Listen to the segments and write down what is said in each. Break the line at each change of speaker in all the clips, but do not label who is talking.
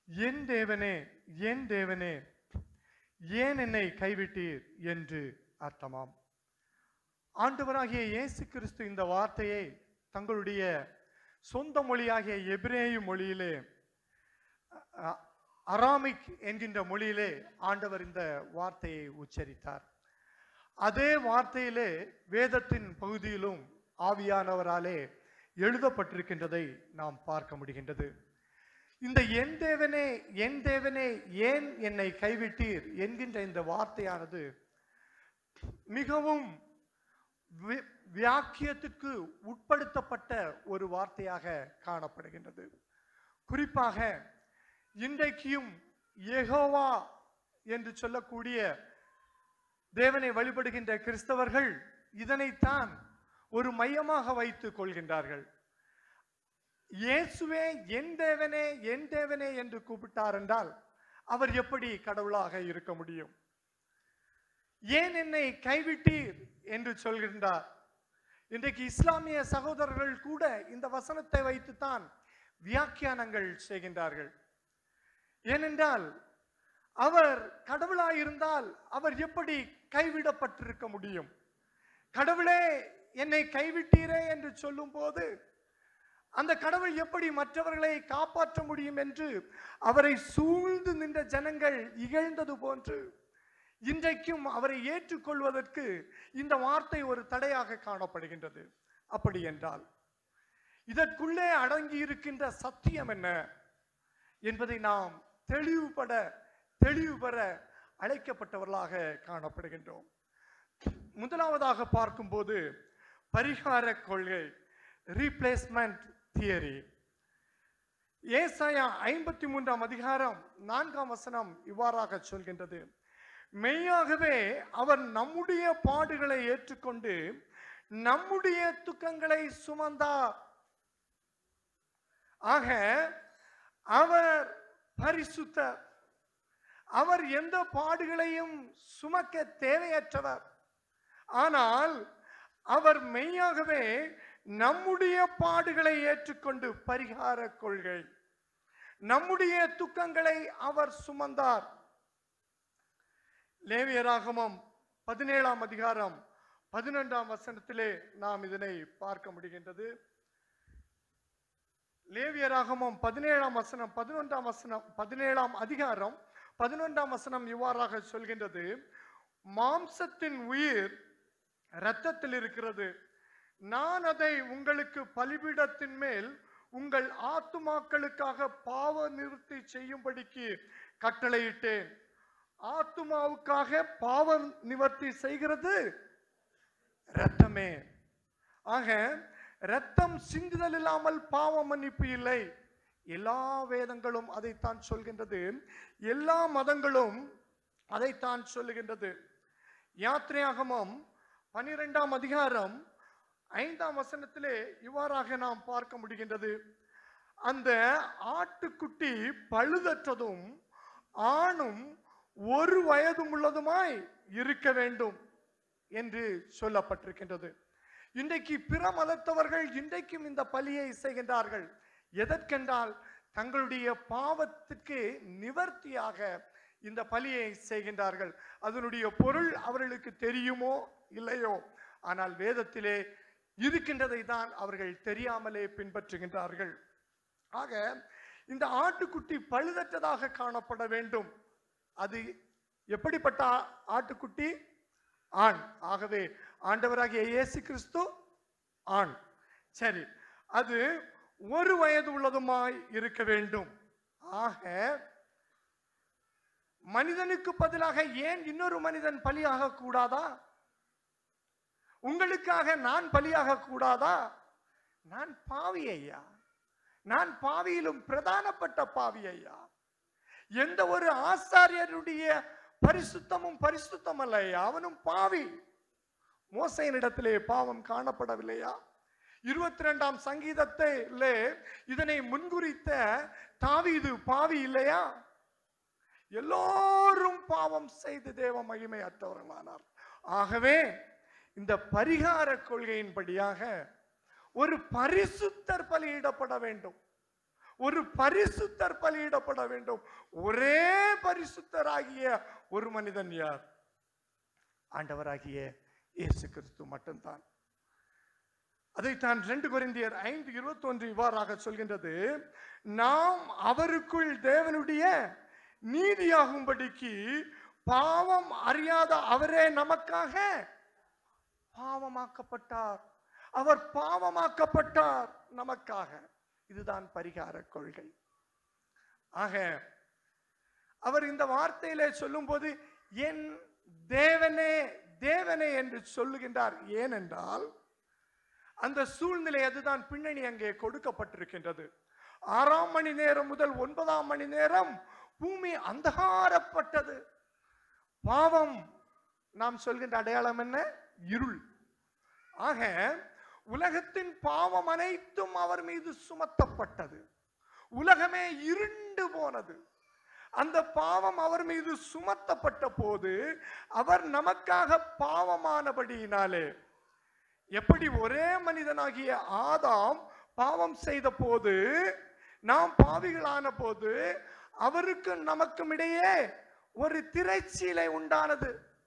என் தேவனே என் தேவனே ஏன் என்னை கைவிட்டீர் என்று அர்த்தமாம் ஆண்டவராகிய இயேசு கிறிஸ்து இந்த வார்த்தையை தங்களுடைய சொந்த மொழியாகிய எபிரேயு மொழியிலே அ- அராமிக் என்கின்ற மொழியிலே ஆண்டவர் இந்த வார்த்தையை உச்சரித்தார் அதே வார்த்தையிலே வேதத்தின் பகுதியிலும் ஆவியானவராலே எழுதப்பட்டிருக்கின்றதை நாம் பார்க்க முடிகின்றது இந்த என் தேவனே என் தேவனே ஏன் என்னை கைவிட்டீர் என்கின்ற இந்த வார்த்தையானது மிகவும் வி- வியாக்கியத்துக்கு உட்படுத்தப்பட்ட ஒரு வார்த்தையாக காணப்படுகின்றது குறிப்பாக இன்றைக்கும் யெகோவா என்று சொல்லக்கூடிய தேவனை வழிபடுகின்ற கிறிஸ்தவர்கள் இதனைத்தான் ஒரு மையமாக வைத்துக் கொள்கின்றார்கள் இயேசுவே என் தேவனே என் தேவனே என்று கூப்பிட்டார் என்றால் அவர் எப்படி கடவுளாக இருக்க முடியும் ஏன் என்னை கைவிட்டீர் என்று சொல்கின்றார் இன்றைக்கு இஸ்லாமிய சகோதரர்கள் கூட இந்த வசனத்தை வைத்துத்தான் வியாக்கியானங்கள் செய்கின்றார்கள் ஏனென்றால் அவர் கடவுளாயிருந்தால் அவர் எப்படி கைவிடப்பட்டிருக்க முடியும் கடவுளே என்னை கைவிட்டீரே என்று சொல்லும்போது அந்த கடவுள் எப்படி மற்றவர்களை காப்பாற்ற முடியும் என்று அவரை சூழ்ந்து நின்ற ஜனங்கள் இகழ்ந்தது போன்று இன்றைக்கும் அவரை ஏற்றுக்கொள்வதற்கு இந்த வார்த்தை ஒரு தடையாக காணப்படுகின்றது அப்படி என்றால் இதற்குள்ளே அடங்கி இருக்கின்ற சத்தியம் என்ன என்பதை நாம் தெளிவுபட தெளிவு பெற அழைக்கப்பட்டவர்களாக காணப்படுகின்றோம் முதலாவதாக பார்க்கும்போது பரிகார கொள்கை ரீப்ளேஸ்மெண்ட் தியரி ஏசாயா ஐம்பத்தி மூன்றாம் அதிகாரம் நான்காம் வசனம் இவ்வாறாக சொல்கின்றது மெய்யாகவே அவர் நம்முடைய பாடுகளை ஏற்றுக்கொண்டு நம்முடைய துக்கங்களை சுமந்தார் ஆக அவர் பரிசுத்தர் அவர் எந்த பாடுகளையும் சுமக்க தேவையற்றவர் ஆனால் அவர் மெய்யாகவே நம்முடைய பாடுகளை ஏற்றுக்கொண்டு பரிகார கொள்கை நம்முடைய துக்கங்களை அவர் சுமந்தார் லேவியராகமம் பதினேழாம் அதிகாரம் பதினொன்றாம் வசனத்திலே நாம் இதனை பார்க்க முடிகின்றது லேவியராகமம் பதினேழாம் வசனம் பதினொன்றாம் வசனம் பதினேழாம் அதிகாரம் பதினொன்றாம் வசனம் இவ்வாறாக சொல்கின்றது மாம்சத்தின் உயிர் இரத்தத்தில் இருக்கிறது நான் அதை உங்களுக்கு பலிபீடத்தின் மேல் உங்கள் ஆத்துமாக்களுக்காக பாவ நிறுத்தி செய்யும்படிக்கு கட்டளையிட்டேன் ஆத்துமாவுக்காக பாவ நிவர்த்தி செய்கிறது இரத்தமே ஆக இரத்தம் சிந்துதல் இல்லாமல் பாவ மன்னிப்பு இல்லை எல்லா வேதங்களும் அதைத்தான் சொல்கின்றது எல்லா மதங்களும் அதைத்தான் சொல்லுகின்றது யாத்திரையாகமம் பனிரெண்டாம் அதிகாரம் ஐந்தாம் வசனத்திலே இவ்வாறாக நாம் பார்க்க முடிகின்றது அந்த ஆட்டுக்குட்டி பழுதற்றதும் ஆணும் ஒரு வயதும் உள்ளதுமாய் இருக்க வேண்டும் என்று சொல்லப்பட்டிருக்கின்றது இன்றைக்கு பிற மதத்தவர்கள் இன்றைக்கும் இந்த பலியை செய்கின்றார்கள் எதற்கென்றால் தங்களுடைய பாவத்திற்கு நிவர்த்தியாக இந்த பலியை செய்கின்றார்கள் அதனுடைய பொருள் அவர்களுக்கு தெரியுமோ இல்லையோ ஆனால் வேதத்திலே இருக்கின்றதை தான் அவர்கள் தெரியாமலே பின்பற்றுகின்றார்கள் ஆக இந்த ஆட்டுக்குட்டி பழுதற்றதாக காணப்பட வேண்டும் அது எப்படிப்பட்ட ஆ- ஆட்டுக்குட்டி ஆண் ஆகவே ஆண்டவராகிய இயேசு கிறிஸ்து ஆண் சரி அது ஒரு வயது உள்ளதுமாய் இருக்க வேண்டும் ஆக மனிதனுக்கு பதிலாக ஏன் இன்னொரு மனிதன் பலியாக கூடாதா உங்களுக்காக நான் பலியாக கூடாதா நான் பாவி ஐயா நான் பாவியிலும் பிரதானப்பட்ட பாவி ஐயா எந்த ஒரு ஆசாரியருடைய பரிசுத்தமும் பரிசுத்தம் அல்ல ஐயா அவனும் பாவி மோசையனிடத்திலே பாவம் காணப்படவில்லையா இருபத்தி ரெண்டாம் சங்கீதத்திலே இதனை முன்குறித்த தாவீது பாவி இல்லையா எல்லோரும் பாவம் செய்து தேவ மகிமை அற்றவர்களானார் ஆகவே இந்த பரிகார கொள்கையின்படியாக ஒரு பரிசுத்தர் பலியிடப்பட வேண்டும் ஒரு பரிசுத்தர் பலியிடப்பட வேண்டும் ஒரே பரிசுத்தராகிய ஒரு மனிதன் யார் ஆண்டவராகிய இயேசு கிறிஸ்து மட்டும்தான் அதைத்தான் ரெண்டு கொரிந்தியர் ஐந்து இருபத்தொன்று இவ்வாறாக சொல்கின்றது நாம் அவருக்குள் தேவனுடைய நீதியாகும்படிக்கு பாவம் அறியாத அவரே நமக்காக பாவமாக்கப்பட்டார் அவர் பாவமாக்கப்பட்டார் நமக்காக இதுதான் பரிகார கொள்கை ஆக அவர் இந்த வார்த்தையிலே சொல்லும்போது என் தேவனே தேவனே என்று சொல்லுகின்றார் ஏனென்றால் அந்த சூழ்நிலை அதுதான் பின்னணி அங்கே கொடுக்கப்பட்டிருக்கின்றது ஆறாம் மணி நேரம் முதல் ஒன்பதாம் மணி நேரம் பூமி அந்தகாரப்பட்டது பாவம் நாம் சொல்கின்ற அடையாளம் என்ன இருள் ஆக உலகத்தின் பாவம் அனைத்தும் அவர் மீது சுமத்தப்பட்டது உலகமே இருண்டு போனது அந்த பாவம் அவர் மீது சுமத்தப்பட்ட போது அவர் நமக்காக பாவமானபடியினாலே எப்படி ஒரே மனிதனாகிய ஆதாம் பாவம் செய்த போது நாம் பாவிகளான போது அவருக்கு நமக்கும் இடையே ஒரு திரைச்சீலை உண்டானது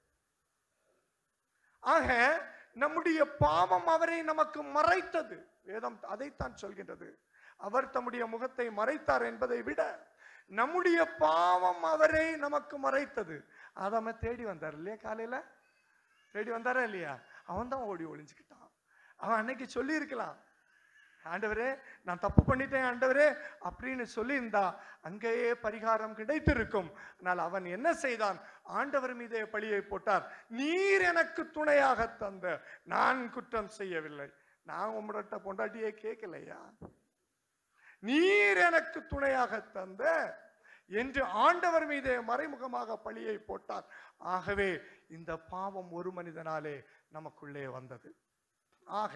ஆக நம்முடைய பாவம் அவரை நமக்கு மறைத்தது வேதம் அதைத்தான் சொல்கின்றது அவர் தம்முடைய முகத்தை மறைத்தார் என்பதை விட நம்முடைய பாவம் அவரை நமக்கு மறைத்தது ஆதாம தேடி வந்தார் இல்லையா காலையில தேடி வந்தாரா இல்லையா அவன் தான் ஓடி ஒளிஞ்சுக்கிட்டான் அவன் அன்னைக்கு சொல்லி இருக்கலாம் ஆண்டவரே நான் தப்பு பண்ணிட்டேன் ஆண்டவரே அப்படின்னு சொல்லியிருந்தா அங்கேயே பரிகாரம் கிடைத்திருக்கும் ஆனால் அவன் என்ன செய்தான் ஆண்டவர் மீதே பழியை போட்டார் நீர் எனக்கு துணையாக தந்த நான் குற்றம் செய்யவில்லை நான் உம்மிட்ட பொண்டாட்டியே கேட்கலையா நீர் எனக்கு துணையாக தந்த என்று ஆண்டவர் மீதே மறைமுகமாக பழியை போட்டார் ஆகவே இந்த பாவம் ஒரு மனிதனாலே நமக்குள்ளே வந்தது ஆக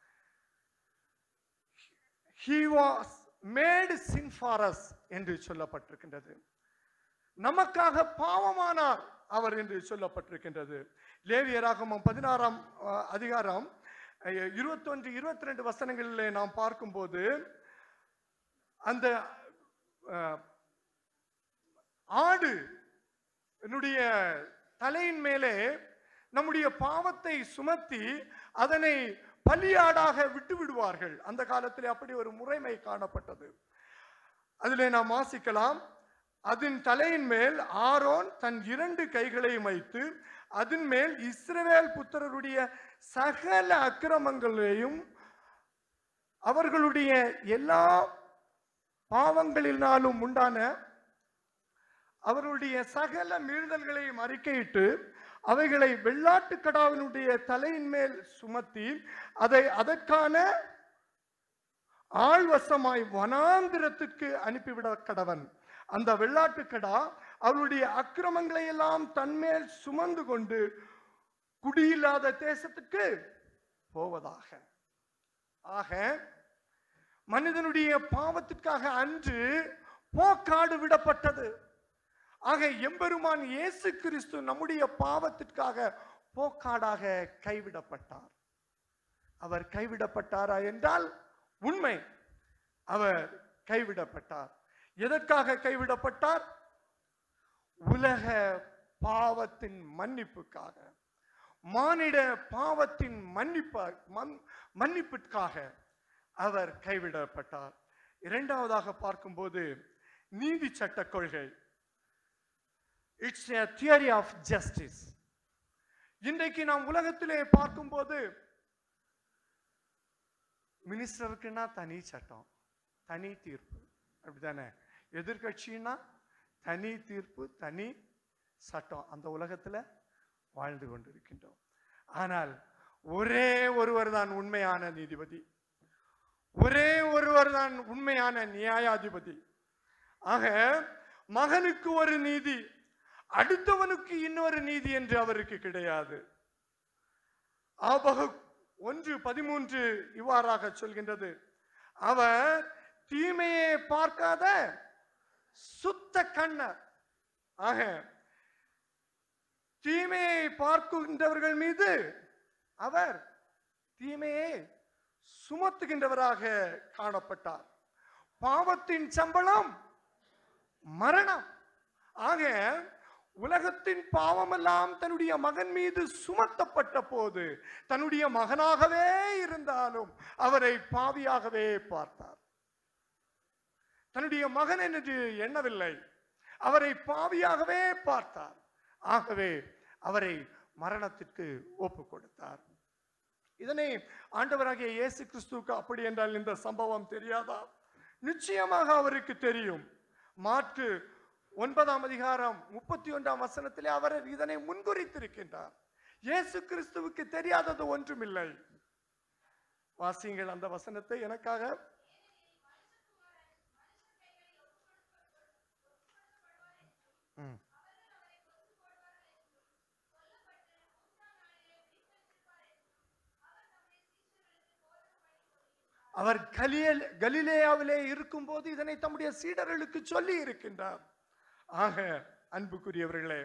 he was made sin for us என்று சொல்லப்பட்டிருக்கின்றது நமக்காக பாவமானார் அவர் என்று சொல்லப்பட்டிருக்கின்றது லேவியராகமம் பதினாறாம் அஹ், அதிகாரம் அஹ், இருபத்தொன்று இருபத்தி ரெண்டு வசனங்களிலே நாம் பார்க்கும்போது அந்த அஹ், ஆடு என்னுடைய தலையின் மேலே நம்முடைய பாவத்தை சுமத்தி அதனை பலியாடாக விட்டு விடுவார்கள் அந்த காலத்தில் அப்படி ஒரு முறைமை காணப்பட்டது அதிலே நாம் வாசிக்கலாம் அதன் தலையின் மேல் ஆரோன் தன் இரண்டு கைகளையும் வைத்து அதன் மேல் இஸ்ரவேல் புத்திரருடைய சகல அக்கிரமங்களையும் அவர்களுடைய எல்லா பாவங்களினாலும் உண்டான அவருடைய சகல மீறுதல்களையும் அறிக்கையிட்டு அவைகளை வெள்ளாட்டு கடாவினுடைய தலையின் மேல் சுமத்தி அதை அதற்கான ஆழ்வசமாய் வனாந்திரத்துக்கு அனுப்பிவிட கடவன் அந்த வெள்ளாட்டு கடா அவருடைய அக்கிரமங்களை எல்லாம் தன்மேல் சுமந்து கொண்டு குடியில்லாத தேசத்துக்கு போவதாக ஆக மனிதனுடைய பாவத்திற்காக அன்று போக்காடு விடப்பட்டது ஆக எம்பெருமான் இயேசு கிறிஸ்து நம்முடைய பாவத்திற்காக போக்காடாக கைவிடப்பட்டார் அவர் கைவிடப்பட்டாரா என்றால் உண்மை அவர் கைவிடப்பட்டார் எதற்காக கைவிடப்பட்டார் உலக பாவத்தின் மன்னிப்புக்காக மானிட பாவத்தின் மன்னிப்ப மன்- மன்னிப்பிற்காக அவர் கைவிடப்பட்டார் இரண்டாவதாக பார்க்கும்போது நீதி சட்ட கொள்கை it's a theory of justice இன்றைக்கு நாம் உலகத்திலே பார்க்கும்போது மினிஸ்டருக்குன்னா தனி சட்டம் தனி தீர்ப்பு அப்படிதானே எதிர்கட்சின்னா தனி தீர்ப்பு தனி சட்டம் அந்த உலகத்துல வாழ்ந்து கொண்டிருக்கின்றோம் ஆனால் ஒரே ஒருவர் தான் உண்மையான நீதிபதி ஒரே ஒருவர் தான் உண்மையான நியாயாதிபதி ஆக மகனுக்கு ஒரு நீதி அடுத்தவனுக்கு இன்னொரு நீதி என்று அவருக்கு கிடையாது ஆபகு ஒன்று பதிமூன்று இவ்வாறாக சொல்கின்றது அவர் தீமையை பார்க்காத சுத்த கண்ணர் ஆக தீமையை பார்க்கின்றவர்கள் மீது அவர் தீமையை சுமத்துகின்றவராக காணப்பட்டார் பாவத்தின் சம்பளம் மரணம் ஆக உலகத்தின் பாவமெல்லாம் தன்னுடைய மகன் மீது சுமத்தப்பட்ட போது தன்னுடைய மகனாகவே இருந்தாலும் அவரை பாவியாகவே பார்த்தார் தன்னுடைய மகன் என்று எண்ணவில்லை அவரை பாவியாகவே பார்த்தார் ஆகவே அவரை மரணத்திற்கு ஒப்பு கொடுத்தார் இதனை ஆண்டவராகிய இயேசு கிறிஸ்துவுக்கு அப்படி என்றால் இந்த சம்பவம் தெரியாதா நிச்சயமாக அவருக்கு தெரியும் மாற்று ஒன்பதாம் அதிகாரம் முப்பத்தி ஒன்றாம் வசனத்திலே அவர் இதனை முன்குறித்திருக்கின்றார் இயேசு கிறிஸ்துவுக்கு தெரியாதது ஒன்றுமில்லை வாசியுங்கள் அந்த வசனத்தை எனக்காக ம். அவர் கலியல் கலிலேயாவிலே இருக்கும்போது இதனை தம்முடைய சீடர்களுக்கு சொல்லி இருக்கின்றார் ஆக அன்புக்குரியவர்களே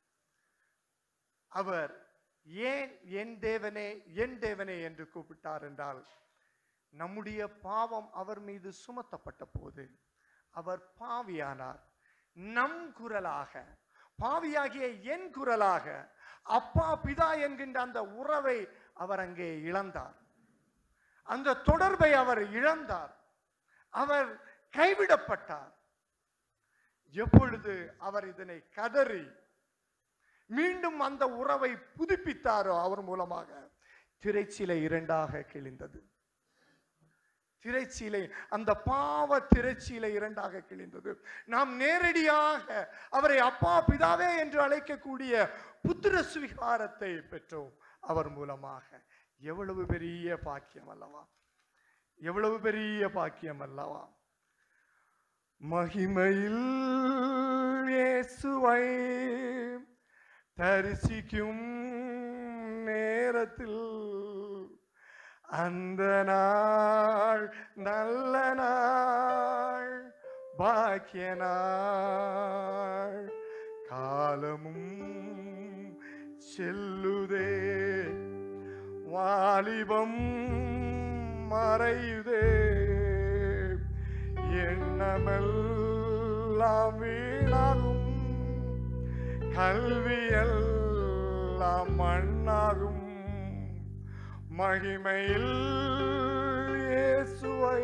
அவர் ஏன் என் தேவனே என் தேவனே என்று கூப்பிட்டார் என்றால் நம்முடைய பாவம் அவர் மீது சுமத்தப்பட்ட போது அவர் பாவியானார் நம் குரலாக பாவியாகிய என் குரலாக அப்பா பிதா என்கின்ற அந்த உறவை அவர் அங்கே இழந்தார் அந்த தொடர்பை அவர் இழந்தார் அவர் கைவிடப்பட்டார் எப்பொழுது அவர் இதனை கதறி மீண்டும் அந்த உறவை புதுப்பித்தாரோ அவர் மூலமாக திரைச்சீலை இரண்டாக கிழிந்தது திரைச்சீலை அந்த பாவ திரைச்சீலை இரண்டாக கிழிந்தது நாம் நேரடியாக அவரை அப்பா பிதாவே என்று அழைக்கக்கூடிய புத்திர சுவிகாரத்தை பெற்றோம் அவர் மூலமாக எவ்வளவு பெரிய பாக்கியம் அல்லவா எவ்வளவு பெரிய பாக்கியம் அல்லவா மகிமையில் இயேசுவை தரிசிக்கும் நேரத்தில் அந்த நாள் நல்ல நாள் பாக்கிய நாள் காலமும் செல்லுதே வாலிபம் மறையுதே எண்ணமெல்லாம் வீணாகும் கல்வியெல்லாம் மண்ணாகும் மகிமையில் இயேசுவை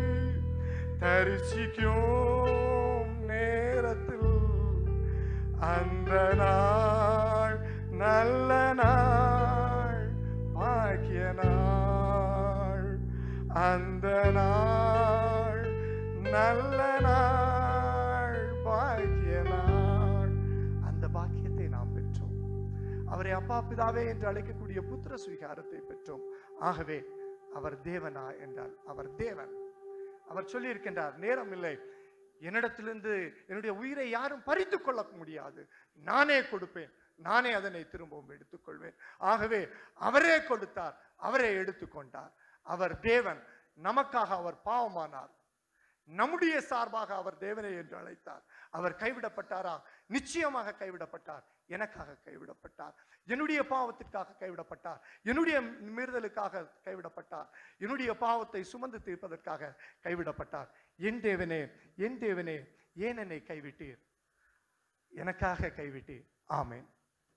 தரிசிக்கும் நேரத்தில் அந்த நாள் நல்ல நாள் பாக்கிய நாள் அந்த நாள் நல்ல நாள் பாக்கிய நாள் அந்த பாக்கியத்தை நாம் பெற்றோம் அவரை அப்பா பிதாவே என்று அழைக்கக்கூடிய புத்திர சுவிகாரத்தை பெற்றோம் ஆகவே அவர் தேவனா என்றால் அவர் தேவன் அவர் சொல்லி இருக்கின்றார் நேரம் இல்லை என்னிடத்திலிருந்து என்னுடைய உயிரை யாரும் பறித்துக் கொள்ள முடியாது நானே கொடுப்பேன் நானே அதனை திரும்பவும் எடுத்துக்கொள்வேன் ஆகவே அவரே கொடுத்தார் அவரே எடுத்துக்கொண்டார் அவர் தேவன் நமக்காக அவர் பாவமானார் நம்முடைய சார்பாக அவர் தேவனை என்று அழைத்தார் அவர் கைவிடப்பட்டாரா நிச்சயமாக கைவிடப்பட்டார் எனக்காக கைவிடப்பட்டார் என்னுடைய பாவத்திற்காக கைவிடப்பட்டார் என்னுடைய மீறுதலுக்காக கைவிடப்பட்டார் என்னுடைய பாவத்தை சுமந்து தீர்ப்பதற்காக கைவிடப்பட்டார் என் தேவனே என் தேவனே ஏன் என்னை கைவிட்டீர் எனக்காக கைவிட்டீர் ஆமென்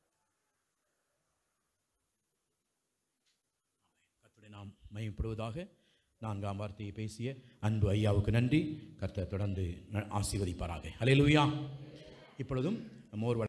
கர்த்தருடைய நாம் மையப்படுவதாக நான்காம் வார்த்தையை பேசிய அன்பு ஐயாவுக்கு நன்றி கர்த்தர் தொடர்ந்து ந- ஆசீர்வதிப்பாராக ஹalleluya இப்பொழுதும் மோர்